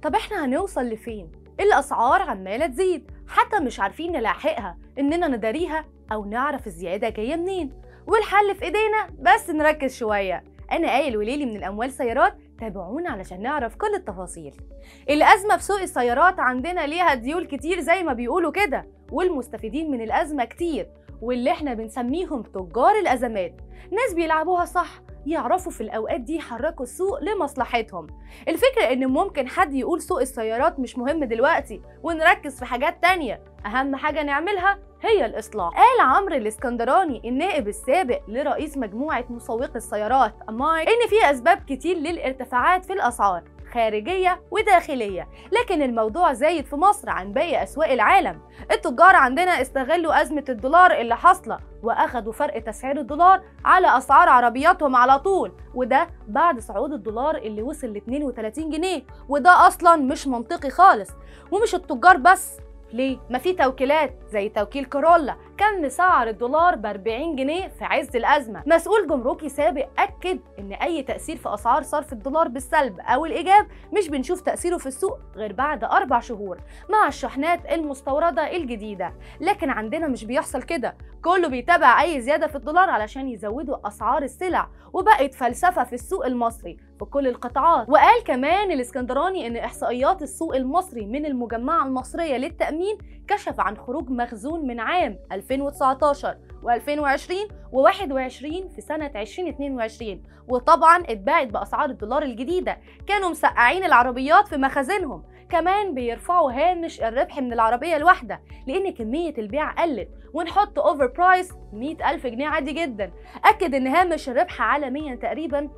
طب احنا هنوصل لفين الاسعار عماله تزيد حتى مش عارفين نلاحقها اننا نداريها او نعرف الزياده جايه منين والحل في ايدينا بس نركز شويه انا قايل وليلي من الاموال سيارات تابعونا علشان نعرف كل التفاصيل الازمه في سوق السيارات عندنا ليها ديول كتير زي ما بيقولوا كده والمستفيدين من الازمه كتير واللي احنا بنسميهم تجار الازمات ناس بيلعبوها صح يعرفوا في الأوقات دي يحركوا السوق لمصلحتهم الفكرة إن ممكن حد يقول سوق السيارات مش مهم دلوقتي ونركز في حاجات تانية أهم حاجة نعملها هي الإصلاح قال عمرو الإسكندراني النائب السابق لرئيس مجموعة مسوقي السيارات أماي إن في أسباب كتير للارتفاعات في الأسعار خارجية وداخلية لكن الموضوع زايد في مصر عن باقي أسواق العالم التجار عندنا استغلوا أزمة الدولار اللي حاصلة وأخدوا فرق تسعير الدولار على أسعار عربياتهم على طول وده بعد صعود الدولار اللي وصل ل 32 جنيه وده أصلا مش منطقي خالص ومش التجار بس ليه؟ ما في توكيلات زي توكيل كورولا كان مسعر الدولار ب 40 جنيه في عز الأزمة مسؤول جمركي سابق أكد إن أي تأثير في أسعار صرف الدولار بالسلب أو الإيجاب مش بنشوف تأثيره في السوق غير بعد أربع شهور مع الشحنات المستوردة الجديدة لكن عندنا مش بيحصل كده كله بيتابع أي زيادة في الدولار علشان يزودوا أسعار السلع وبقت فلسفة في السوق المصري في كل القطاعات وقال كمان الاسكندراني ان احصائيات السوق المصري من المجمعه المصريه للتامين كشف عن خروج مخزون من عام 2019 و2020 و21 في سنه 2022 وطبعا اتباعت باسعار الدولار الجديده كانوا مسقعين العربيات في مخازنهم كمان بيرفعوا هامش الربح من العربية الواحدة لأن كمية البيع قلت ونحط اوفر برايس 100 ألف جنيه عادي جدا أكد إن هامش الربح عالميا تقريبا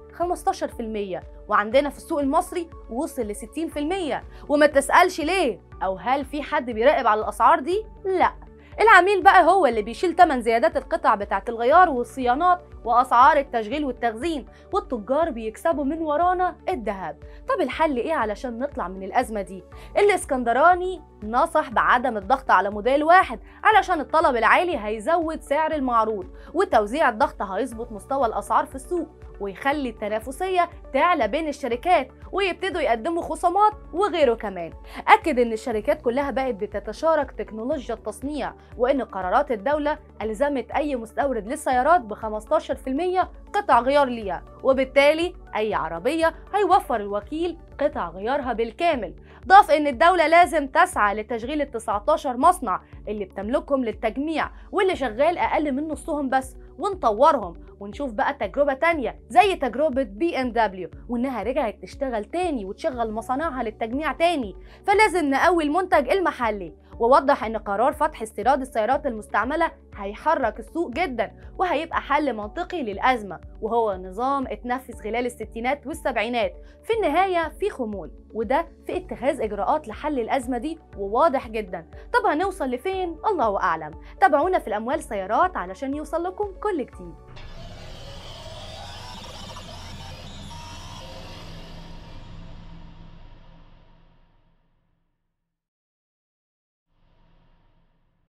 15% وعندنا في السوق المصري وصل ل 60% وما تسألش ليه أو هل في حد بيراقب على الأسعار دي؟ لأ العميل بقى هو اللي بيشيل تمن زيادات القطع بتاعة الغيار والصيانات وأسعار التشغيل والتخزين والتجار بيكسبوا من ورانا الذهب طب الحل إيه علشان نطلع من الأزمة دي؟ الإسكندراني نصح بعدم الضغط على موديل واحد علشان الطلب العالي هيزود سعر المعروض وتوزيع الضغط هيظبط مستوى الأسعار في السوق ويخلي التنافسية تعلى بين الشركات ويبتدوا يقدموا خصومات وغيره كمان أكد إن الشركات كلها بقت بتتشارك تكنولوجيا التصنيع وإن قرارات الدولة ألزمت أي مستورد للسيارات ب 15% قطع غيار ليها وبالتالي أي عربية هيوفر الوكيل قطع غيارها بالكامل ضاف ان الدولة لازم تسعى لتشغيل ال 19 مصنع اللي بتملكهم للتجميع واللي شغال اقل من نصهم بس ونطورهم ونشوف بقى تجربة تانية زي تجربة بي ام دبليو وانها رجعت تشتغل تاني وتشغل مصانعها للتجميع تاني فلازم نقوي المنتج المحلي ووضح ان قرار فتح استيراد السيارات المستعملة هيحرك السوق جدا وهيبقى حل منطقي للأزمة وهو نظام اتنفذ خلال الستينات والسبعينات في النهاية في خمول وده في اتخاذ إجراءات لحل الأزمة دي وواضح جدا طب هنوصل لفين؟ الله أعلم تابعونا في الأموال سيارات علشان يوصل لكم كل جديد